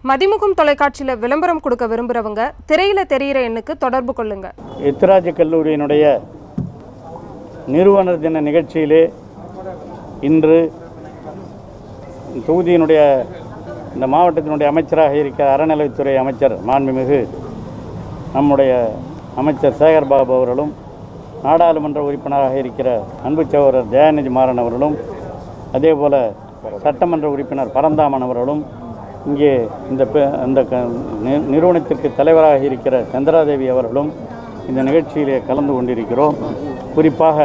மதிமுகம் தொலைக்காட்சியில் விளம்பரம் கொடுக்க விரும்புகிறவங்க திரையில தெரியிற எண்ணுக்கு தொடர்பு கொள்ளுங்க எத்திராஜ் கல்லூரியினுடைய நிறுவனர் தின நிகழ்ச்சியிலே இன்று தொகுதியினுடைய இந்த மாவட்டத்தினுடைய அமைச்சராக இருக்கிற அறநிலைத்துறை அமைச்சர் மாண்புமிகு நம்முடைய அமைச்சர் சேகர் பாபு அவர்களும் நாடாளுமன்ற உறுப்பினராக இருக்கிற அன்பு சகோதரர் தயாநிதி மாறன் அவர்களும் அதேபோல சட்டமன்ற உறுப்பினர் பரந்தாமன் அவர்களும் இங்கே இந்த பெ- இந்த க- நி- நிறுவனத்திற்கு தலைவராக இருக்கிற சந்திராதேவி அவர்களும் இந்த நிகழ்ச்சியிலே கலந்து கொண்டிருக்கிறோம் குறிப்பாக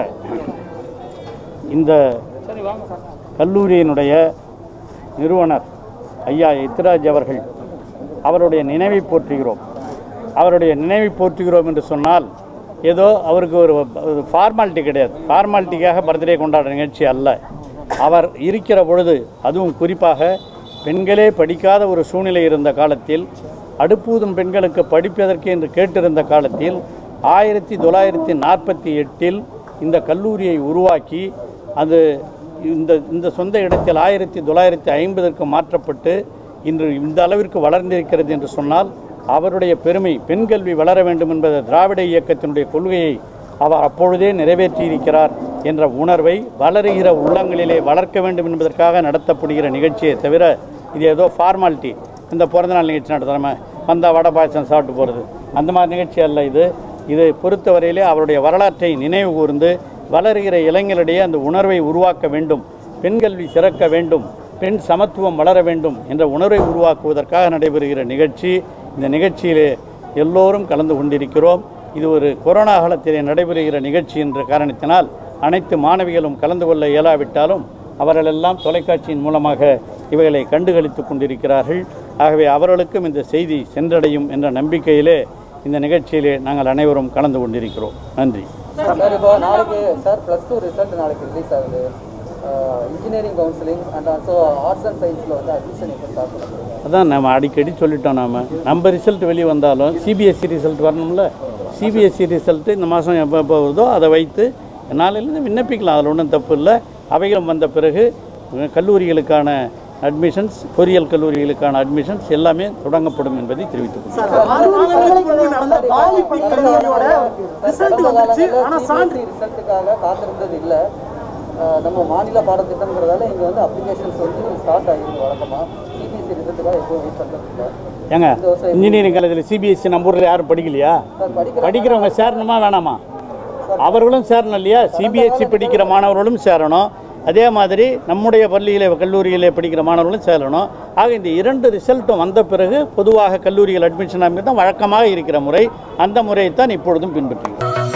இந்த கல்லூரியினுடைய நிறுவனர் ஐயா எத்திராஜ் அவர்கள் அவருடைய நினைவை போற்றுகிறோம் அவருடைய நினைவை போற்றுகிறோம் என்று சொன்னால் ஏதோ அவருக்கு ஒரு ஃபார்மாலிட்டி கிடையாது ஃபார்மாலிட்டிக்காக பர்த்டே கொண்டாடுற நிகழ்ச்சி அல்ல அவர் இருக்கிற பொழுது அதுவும் குறிப்பாக பெண்களே படிக்காத ஒரு சூழ்நிலை இருந்த காலத்தில் அடுப்பூதும் பெண்களுக்கு படிப்பதற்கு என்று கேட்டிருந்த காலத்தில் ஆயிரத்தி தொள்ளாயிரத்தி நாற்பத்தி எட்டில் இந்த கல்லூரியை உருவாக்கி அது இந்த இந்த சொந்த இடத்தில் ஆயிரத்தி தொள்ளாயிரத்தி ஐம்பதற்கு மாற்றப்பட்டு இன்று இந்த அளவிற்கு வளர்ந்திருக்கிறது என்று சொன்னால் அவருடைய பெருமை பெண் கல்வி வளர வேண்டும் என்பது திராவிட இயக்கத்தினுடைய கொள்கையை அவர் அப்பொழுதே நிறைவேற்றியிருக்கிறார் என்ற உணர்வை வளருகிற உள்ளங்களிலே வளர்க்க வேண்டும் என்பதற்காக நடத்தப்படுகிற நிகழ்ச்சியை தவிர இது ஏதோ ஃபார்மாலிட்டி இந்த பிறந்தநாள் நிகழ்ச்சி நடத்துகிறோமே வந்தால் வடை பாயசம் சாப்பிட்டு போகிறது அந்த மாதிரி நிகழ்ச்சி அல்ல இது இதை பொறுத்தவரையிலே அவருடைய வரலாற்றை நினைவு கூர்ந்து வளருகிற இளைஞர்களிடையே அந்த உணர்வை உருவாக்க வேண்டும் பெண் கல்வி சிறக்க வேண்டும் பெண் சமத்துவம் வளர வேண்டும் என்ற உணர்வை உருவாக்குவதற்காக நடைபெறுகிற நிகழ்ச்சி இந்த நிகழ்ச்சியிலே எல்லோரும் கலந்து கொண்டிருக்கிறோம் இது ஒரு கொரோனா காலத்திலே நடைபெறுகிற நிகழ்ச்சி என்ற காரணத்தினால் அனைத்து மாணவிகளும் கலந்து கொள்ள இயலாவிட்டாலும் அவர்களெல்லாம் தொலைக்காட்சியின் மூலமாக இவைகளை கண்டுகளித்துக் கொண்டிருக்கிறார்கள் ஆகவே அவர்களுக்கும் இந்த செய்தி சென்றடையும் என்ற நம்பிக்கையிலே இந்த நிகழ்ச்சியிலே நாங்கள் அனைவரும் கலந்து கொண்டிருக்கிறோம் நன்றி சார் இப்போ நாளைக்கு சார் ப்ளஸ் டூ ரிசல்ட் நாளைக்கு ரிலீஸ் ஆகுது engineering counselling and also arts and சயின்ஸில் வந்து அட்மிஷன் எப்போ ஸ்டார்ட் பண்ண போறீங்க அதான் நம்ம அடிக்கடி சொல்லிட்டோம் நாம நம்ம ரிசல்ட் வெளியே வந்தாலும் சிபிஎஸ்சி ரிசல்ட் வரணும்ல சிபிஎஸ்சி ரிசல்ட்டு இந்த மாதம் எப்போ எப்போ வருதோ அதை வைத்து நாளையிலேருந்து விண்ணப்பிக்கலாம் அதில் ஒன்றும் தப்பு இல்லை அவைகளும் வந்த பிறகு அஹ், கல்லூரிகளுக்கான அட்மிஷன்ஸ் பொறியியல் கல்லூரிகளுக்கான அட்மிஷன்ஸ் எல்லாமே தொடங்கப்படும் என்பதை தெரிவித்துக் கொள்கிறேன் ரிசல்ட்டுக்காக காத்திருந்தது இல்லை நம்ம மாநில பாடத்திட்டம்ங்கிறதால இங்கே வந்து அப்ளிகேஷன்ஸ் வந்து ஸ்டார்ட் ஆகிருக்கு வழக்கமாக சிபிஎஸ்சி ரிசல்ட்டுக்காக எப்போ வெயிட் பண்ணுறது இல்லை ஏங்க இன்ஜினியரிங் காலேஜில் சிபிஎஸ்சி நம்ம ஊரில் யாரும் படிக்கலையா சார் படிக்கிற படிக்கிறவங்க சேரணுமா வேணாமா அவர்களும் சேரணும் இல்லையா சிபிஎஸ்சி படிக்கிற மாணவர்களும் சேரணும் அதே மாதிரி நம்முடைய பள்ளியிலே கல்லூரியிலே படிக்கிற மாணவர்களும் சேரணும் ஆக இந்த இரண்டு ரிசல்ட்டும் வந்த பிறகு பொதுவாக கல்லூரிகள் அட்மிஷன் தான் வழக்கமாக இருக்கிற முறை அந்த முறையை தான் இப்பொழுதும் பின்பற்றுகிறோம்